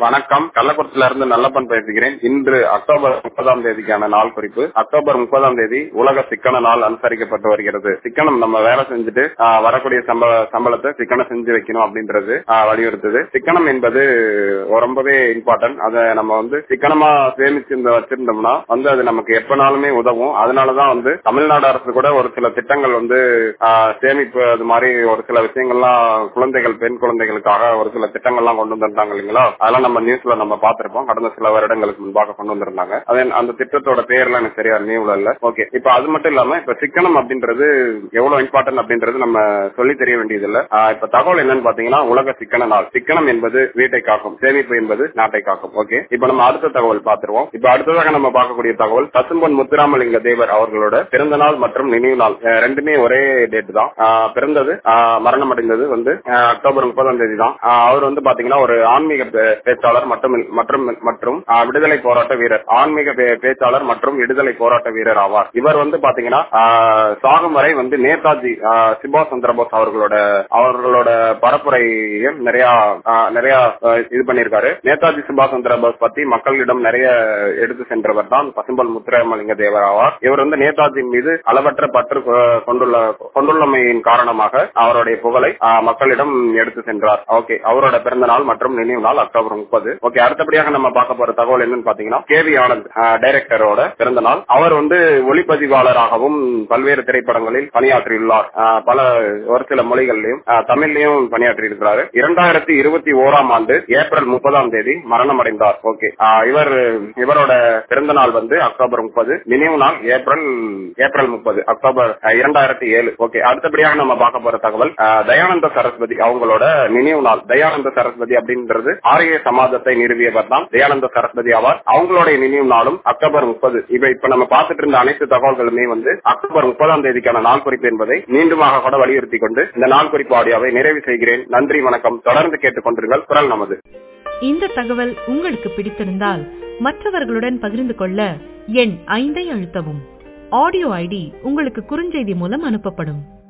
வணக்கம் கள்ளக்குறிச்சியில இருந்து நல்லப்பன் பேசுகிறேன் இன்று அக்டோபர் முப்பதாம் தேதிக்கான நாள் குறிப்பு அக்டோபர் முப்பதாம் தேதி உலக சிக்கன நாள் அனுசரிக்கப்பட்டு வருகிறது சிக்கனம் நம்ம வேலை செஞ்சுட்டு ஆஹ், வரக்கூடிய சம்பள சம்பளத்தை சிக்கனம் செஞ்சு வைக்கணும் அப்படின்றது ஆஹ், வலியுறுத்துது சிக்கனம் என்பது ரொம்பவே இம்பார்ட்டன்ட் அதை நம்ம வந்து சிக்கனமா சேமிச்சு இந்த வச்சிருந்தோம்னா வந்து அது நமக்கு எப்பனாலுமே உதவும் அதனாலதான் வந்து தமிழ்நாடு அரசு கூட ஒரு சில திட்டங்கள் வந்து ஆஹ், சேமிப்பு அது மாதிரி ஒரு சில விஷயங்கள்லாம் குழந்தைகள் பெண் குழந்தைகளுக்காக ஒரு சில திட்டங்கள்லாம் கொண்டு வந்திருந்தாங்க இல்லைங்களா அதெல்லாம் நம்ம நியூஸ்ல நம்ம பார்த்திருப்போம் கடந்த சில வருடங்களுக்கு முன்பாக கொண்டு வந்திருந்தாங்க அதே அந்த திட்டத்தோட பேர்லாம் எனக்கு சரியா நினைவுல இல்ல ஓகே இப்ப அது மட்டும் இல்லாம இப்ப சிக்கனம் அப்படின்றது எவ்வளவு இம்பார்ட்டன்ட் அப்படின்றது நம்ம சொல்லி தெரிய வேண்டியது இல்ல ஆஹ் இப்ப தகவல் என்னன்னு பாத்தீங்கன்னா உலக சிக்கன நாள் சிக்கனம் என்பது வீட்டை காக்கும் சேமிப்பு என்பது நாட்டை காக்கும் ஓகே இப்ப நம்ம அடுத்த தகவல் பார்த்துருவோம் இப்ப அடுத்ததாக நம்ம பார்க்கக்கூடிய தகவல் பசும்பொன் முத்துராமலிங்க தேவர் அவர்களோட பிறந்த நாள் மற்றும் நினைவு நாள் அஹ் ரெண்டுமே ஒரே டேட் தான் ஆஹ் பிறந்தது ஆஹ் மரணம் அடைந்தது வந்து ஆஹ் அக்டோபர் முப்பதாம் தேதி தான் ஆஹ் அவர் வந்து பாத்தீங்கன்னா ஒரு ஆன்மீக பே- பேச்சாளர் மற்றும் மற்றும் மற்றும் ஆஹ் விடுதலை போராட்ட வீரர் ஆன்மீக பே- பேச்சாளர் மற்றும் விடுதலை போராட்ட வீரர் ஆவார் இவர் வந்து பாத்தீங்கன்னா ஆஹ் சாகும் வரை வந்து நேதாஜி ஆஹ் சுபாஷ் சந்திரபோஸ் அவர்களோட அவர்களோட பரப்புரையும் நிறைய ஆஹ் நிறைய ஆஹ் இது பண்ணியிருக்காரு நேதாஜி சுபாஷ் சந்திரபோஸ் பத்தி மக்களிடம் நிறைய எடுத்து சென்றவர் தான் பசும்பல் முத்துராமலிங்க தேவர் ஆவார் இவர் வந்து நேதாஜியின் மீது அளவற்ற பற்று கொ- கொண்டுள்ள கொண்டுள்ளமையின் காரணமாக அவருடைய புகழை ஆஹ் மக்களிடம் எடுத்து சென்றார் ஓகே அவரோட பிறந்த நாள் மற்றும் நினைவு நாள் அக்டோபர் முப்பது ஓகே அடுத்தபடியாக நம்ம பார்க்க போற தகவல் என்னன்னு பாத்தீங்கன்னா கே வி ஆனந்த் டைரக்டரோட பிறந்த நாள் அவர் வந்து ஒளிப்பதிவாளராகவும் பல்வேறு திரைப்படங்களில் பணியாற்றியுள்ளார் ஆஹ் பல ஒரு சில மொழிகளிலும் ஆஹ் தமிழ்லயும் பணியாற்றி இருக்கிறாரு இரண்டாயிரத்தி இருபத்தி ஓராம் ஆண்டு ஏப்ரல் முப்பதாம் தேதி மரணம் அடைந்தார் ஓகே இவர் இவரோட பிறந்த நாள் வந்து அக்டோபர் முப்பது நினைவு நாள் ஏப்ரல் ஏப்ரல் முப்பது அக்டோபர் அஹ், இரண்டாயிரத்தி ஏழு ஓகே அடுத்தபடியாக நம்ம பார்க்க போற தகவல் அஹ், தயானந்த சரஸ்வதி அவங்களோட நினைவு நாள் தயானந்த சரஸ்வதி அப்படின்றது ஆரிய சமாஜத்தை நிறுவியவர் தான் தயானந்த சரஸ்வதி ஆவார் அவங்களுடைய நினைவு நாளும் அக்டோபர் முப்பது இப்ப இப்ப நம்ம பார்த்துட்டு இருந்த அனைத்து தகவல்களுமே வந்து அக்டோபர் முப்பதாம் தேதிக்கான நாள் குறிப்பு என்பதை மீண்டுமாக கூட வலியுறுத்தி கொண்டு இந்த நாள் குறிப்பு ஆடியோவை நிறைவு செய்கிறேன் நன்றி வணக்கம் தொடர்ந்து கேட்டுக்கொண்டிருங்கள் குரல் நமது இந்த தகவல் உங்களுக்கு பிடித்திருந்தால் மற்றவர்களுடன் பகிர்ந்து கொள்ள எண் ஐந்தை அழுத்தவும் ஆடியோ ஐடி உங்களுக்கு குறுஞ்செய்தி மூலம் அனுப்பப்படும்